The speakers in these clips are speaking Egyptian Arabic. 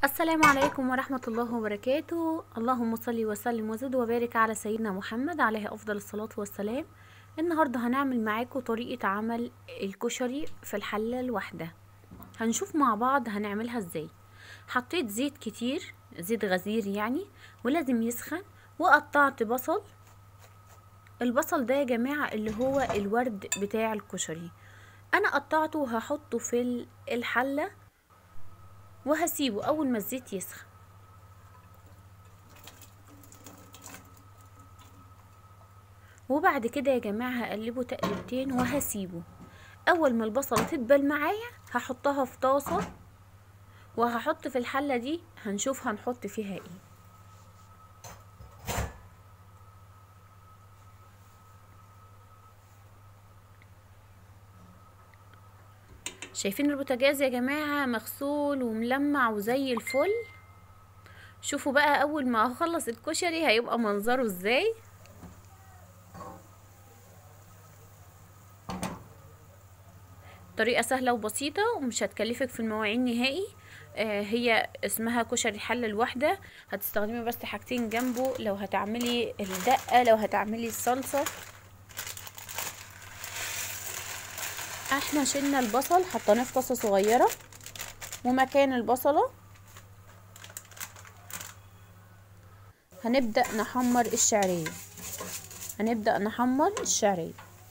السلام عليكم ورحمة الله وبركاته اللهم صل وسلم وزد وبارك على سيدنا محمد عليه أفضل الصلاة والسلام النهاردة هنعمل معاكم طريقة عمل الكشري في الحلة الواحدة هنشوف مع بعض هنعملها ازاي حطيت زيت كتير زيت غزير يعني ولازم يسخن وقطعت بصل البصل ده يا جماعة اللي هو الورد بتاع الكشري انا قطعته وهحطه في الحلة وهسيبه اول ما الزيت يسخن وبعد كده يا جماعة هقلبه تقلبتين وهسيبه اول ما البصلة تدبل معايا هحطها في طاسة وهحط في الحلة دي هنشوف هنحط فيها ايه شايفين البوتاجاز يا جماعة مغسول وملمع وزي الفل شوفوا بقى اول ما اخلص الكشري هيبقى منظره ازاي طريقة سهلة وبسيطة ومش هتكلفك في المواعين نهائي آه هي اسمها كشري الحلة الواحدة هتستخدمي بس حاجتين جنبه لو هتعملي الدقة لو هتعملي الصلصة احنا شلنا البصل حطيناه في طاسه صغيره ومكان البصله هنبدا نحمر الشعريه هنبدا نحمر الشعريه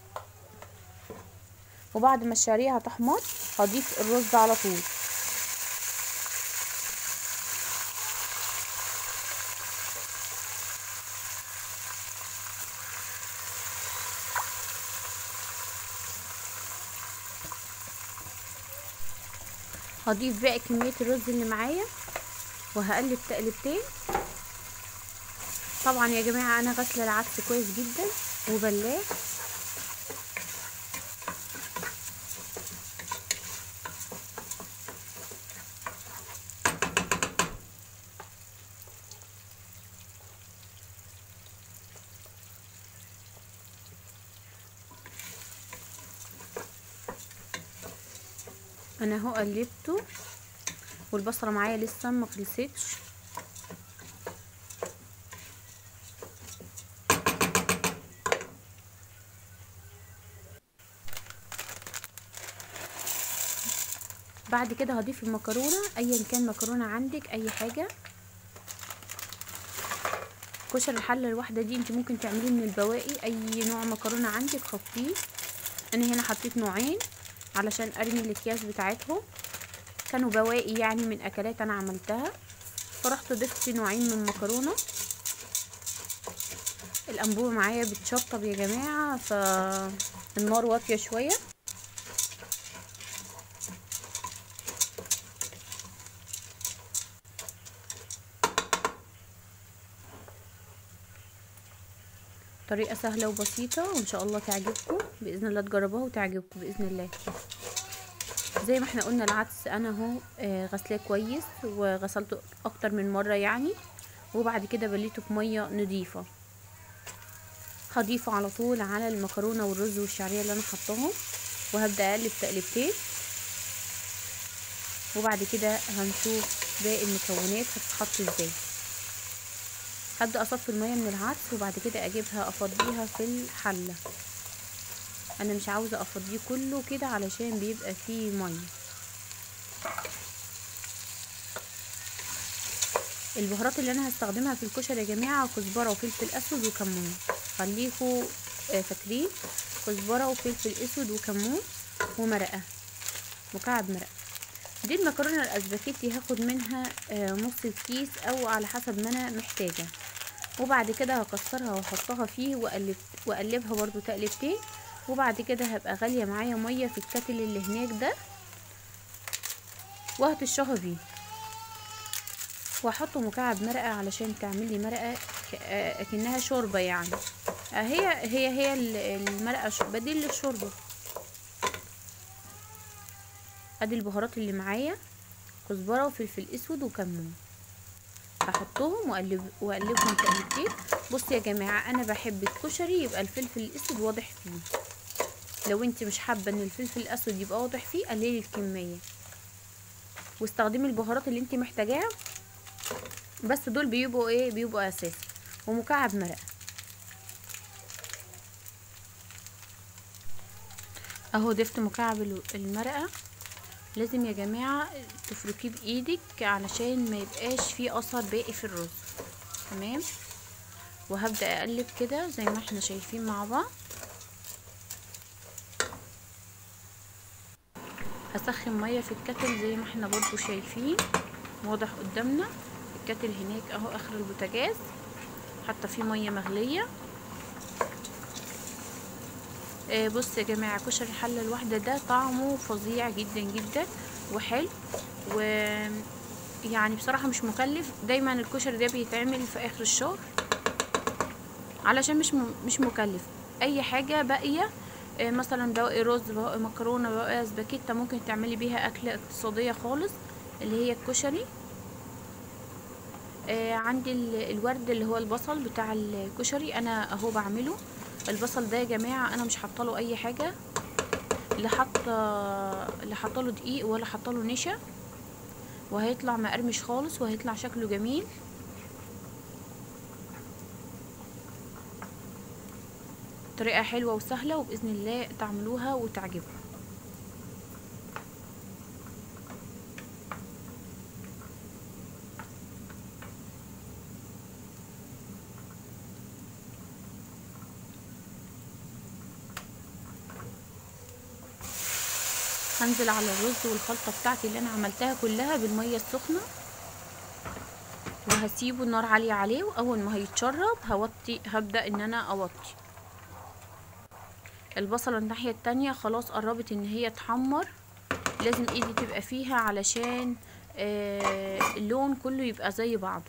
وبعد ما الشعريه هتحمر هضيف الرز على طول هضيف بقى كمية الرز اللي معايا وهقلب تقلبتين طبعا يا جماعة انا غسلة العدس كويس جدا وبلاه انا اهو قلبته والبصله معايا لسه ما خلصتش بعد كده هضيف المكرونه ايا كان مكرونه عندك اي حاجه كشري الحله الواحده دي انت ممكن تعمليه من البواقي اي نوع مكرونه عندك حطيه انا هنا حطيت نوعين علشان ارمي الاكياس بتاعتهم كانوا بواقي يعني من اكلات انا عملتها فرحت ضفت نوعين من المكرونه الانبوبه معايا بتشطب يا جماعه فالنار واطيه شويه طريقة سهلة وبسيطة وإن شاء الله تعجبكم بإذن الله تجربوها وتعجبكم بإذن الله زي ما احنا قلنا العدس أنا اهو آه غسلاه كويس وغسلته أكتر من مرة يعني وبعد كده بليته في مية نضيفة هضيفه على طول على المكرونة والرز والشعرية اللي أنا حطاهم وهبدأ أقلب تقلبتين وبعد كده هنشوف باقي المكونات هتتحط ازاي هبدأ أصفي المية من العدس وبعد كده أجيبها أفضيها في الحلة أنا مش عاوزة أفضيه كله كده علشان بيبقى فيه مية البهارات اللي أنا هستخدمها في الكشري يا جماعة كزبرة وفلفل أسود وكمون خليكوا فاكرين كزبرة وفلفل أسود وكمون ومرقة مكعب مرقة دي المكرونه الاسباجيتي هاخد منها نص الكيس او على حسب ما انا محتاجه وبعد كده هكسرها واحطها فيه واقلب واقلبها برضو تقلبتين وبعد كده هبقى غاليه معايا ميه في الكتل اللي هناك ده وهتشرها بيه واحط مكعب مرقه علشان تعمل لي مرقه اكنها شوربه يعني هي هي هي المرقه بديل للشوربه ادي البهارات اللي معايا كزبره وفلفل اسود وكمون هحطهم واقلب واقلبهم تقلبتين بصوا يا جماعه انا بحب الكشري يبقى الفلفل الاسود واضح فيه لو انت مش حابه ان الفلفل الاسود يبقى واضح فيه قللي الكميه واستخدمي البهارات اللي انت محتاجاها بس دول بيبقوا ايه بيبقوا اساسي ومكعب مرقه اهو ضفت مكعب المرقه لازم يا جماعه تفركيه بايدك علشان ما يبقاش فيه اثر باقي في الرز تمام وهبدا اقلب كده زي ما احنا شايفين مع بعض هسخن ميه في الكتل زي ما احنا برضو شايفين واضح قدامنا الكتل هناك اهو اخر البوتاجاز حتى فيه ميه مغليه آه بص يا جماعه كشري الحله الواحده ده طعمه فظيع جدا جدا وحلو و يعني بصراحه مش مكلف دايما الكشري ده بيتعمل في اخر الشهر علشان مش م... مش مكلف اي حاجه باقيه آه مثلا بواقي رز بواقي مكرونه بواقي سباكيتا ممكن تعملي بيها اكله اقتصاديه خالص اللي هي الكشري آه عندي الورد اللي هو البصل بتاع الكشري انا اهو بعمله البصل ده يا جماعه انا مش حاطه له اي حاجه لا حاطه لا حاطه له دقيق ولا حاطه له نشا وهيطلع مقرمش خالص وهيطلع شكله جميل طريقه حلوه وسهله وباذن الله تعملوها وتعجبكم هنزل على الرز والخلطه بتاعتي اللي انا عملتها كلها بالميه السخنه وهسيبه النار عاليه عليه واول ما هيتشرب هوطي هبدا ان انا اوطي البصله الناحيه التانية خلاص قربت ان هي تحمر لازم ايدي تبقى فيها علشان آه اللون كله يبقى زي بعضه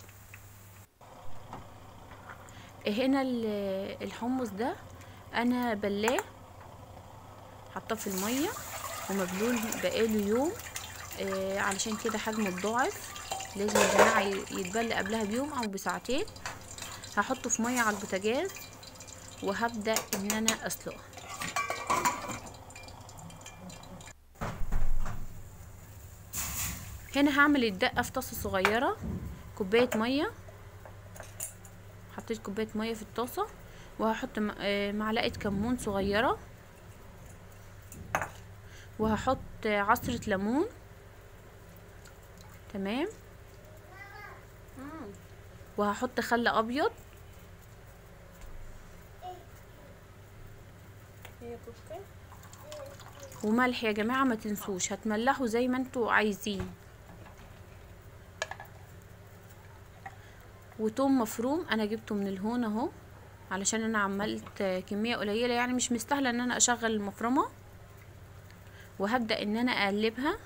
هنا الحمص ده انا بلاه حطاه في الميه ومبلول بقاله يوم آه علشان كده حجمه اتضاعف لازم يا جماعه يتبل قبلها بيوم او بساعتين هحطه في ميه على البوتاجاز وهبدا ان انا اسلقها هنا هعمل الدقه في طاسه صغيره كوبايه ميه حطيت كوبايه ميه في الطاسه وهحط معلقه كمون صغيره وهحط عصرة ليمون تمام وهحط خل ابيض وملح يا جماعة ما تنسوش هتملحوا زي ما انتوا عايزين وتوم مفروم انا جبته من الهون اهو علشان انا عملت كمية قليلة يعني مش مستاهلة ان انا اشغل المفرمة وهبدأ ان انا اقلبها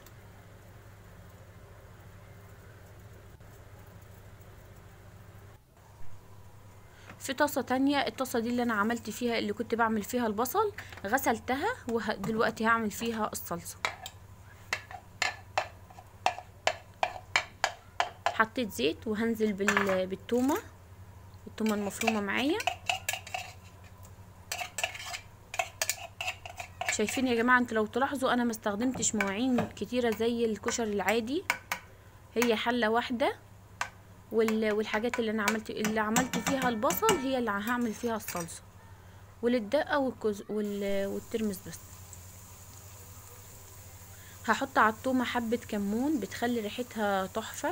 في طاسة تانية الطاسة دي اللي انا عملت فيها اللي كنت بعمل فيها البصل غسلتها ودلوقتي هعمل فيها الصلصة حطيت زيت وهنزل بال... بالتومة التومة المفرومة معايا شايفين يا جماعه انتوا لو تلاحظوا انا ما استخدمتش مواعين كتيره زي الكشري العادي هي حله واحده وال... والحاجات اللي انا عملت اللي عملت فيها البصل هي اللي هعمل فيها الصلصه وللدقه والكز... وال... والترمس بس هحط على التومه حبه كمون بتخلي ريحتها تحفه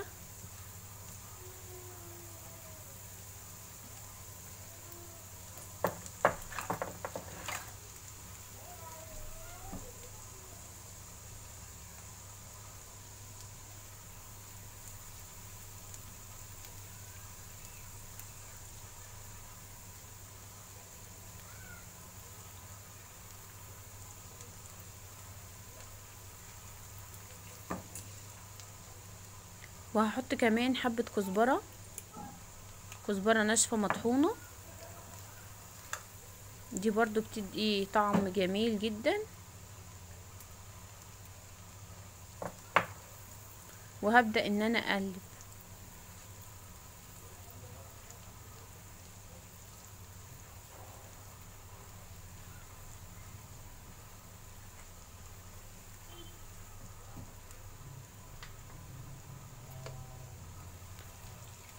وهحط كمان حبة كزبرة كزبرة ناشفة مطحونة دي برضو بتدي طعم جميل جدا وهبدأ ان انا اقلب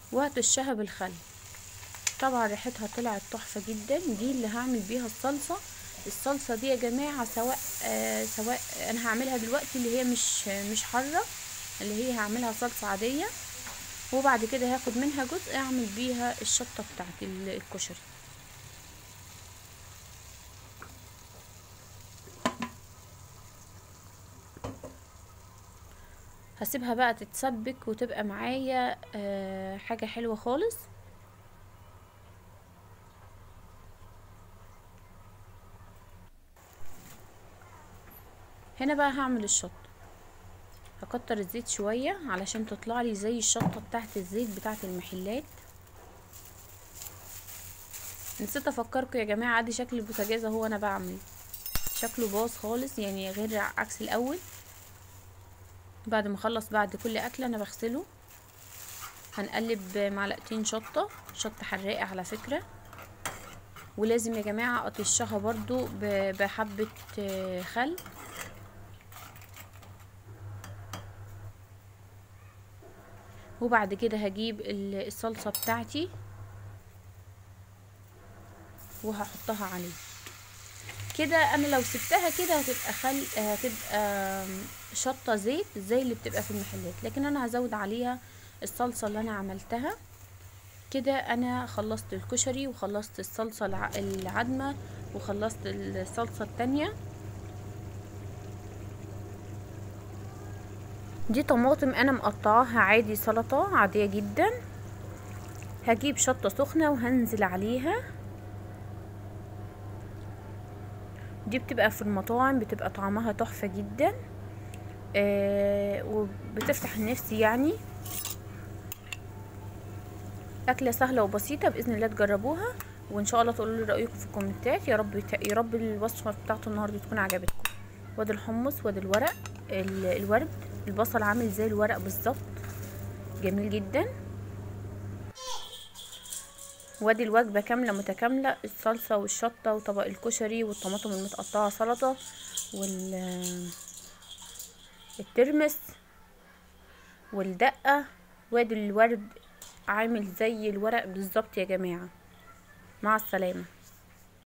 وهتشها بالخل طبعا ريحتها طلعت تحفة جدا دي اللي هعمل بيها الصلصة الصلصة دي يا جماعة سواء آه سواء انا هعملها دلوقتي اللي هي مش مش حارة اللي هي هعملها صلصة عادية وبعد كده هاخد منها جزء اعمل بيها الشطة بتاعت الكشري هسيبها بقى تتسبك وتبقى معايا آه حاجة حلوة خالص هنا بقى هعمل الشطة هكتر الزيت شوية علشان تطلع لي زي الشطة بتاعت الزيت بتاعت المحلات نسيت افكركم يا جماعة ادي شكل البوتاجاز اهو انا بعمل شكله باظ خالص يعني غير عكس الاول بعد ما اخلص بعد كل اكله انا بغسله هنقلب معلقتين شطه شطه حراقه على فكره ولازم يا جماعه اطشها برضو بحبه خل وبعد كده هجيب الصلصه بتاعتي وهحطها عليه كده انا لو سبتها كده هتبقى خل هتبقى شطه زيت زي اللي بتبقى في المحلات لكن انا هزود عليها الصلصه اللي انا عملتها كده انا خلصت الكشري وخلصت الصلصه العدمه وخلصت الصلصه التانية دي طماطم انا مقطعاها عادي سلطه عاديه جدا هجيب شطه سخنه وهنزل عليها دي بتبقى في المطاعم بتبقى طعمها تحفة جدا آه وبتفتح النفس يعني أكلة سهلة وبسيطة بإذن الله تجربوها وإن شاء الله تقولوا لي رأيكم في الكومنتات يا رب يا رب الوصفة بتاعته النهاردة تكون عجبتكم وادي الحمص وادي الورق الورد البصل عامل زي الورق بالظبط جميل جدا وادي الوجبة كاملة متكاملة الصلصة والشطة وطبق الكشري والطماطم المتقطعة سلطة وال الترمس والدقة وادي الورد عامل زي الورق بالظبط يا جماعة مع السلامة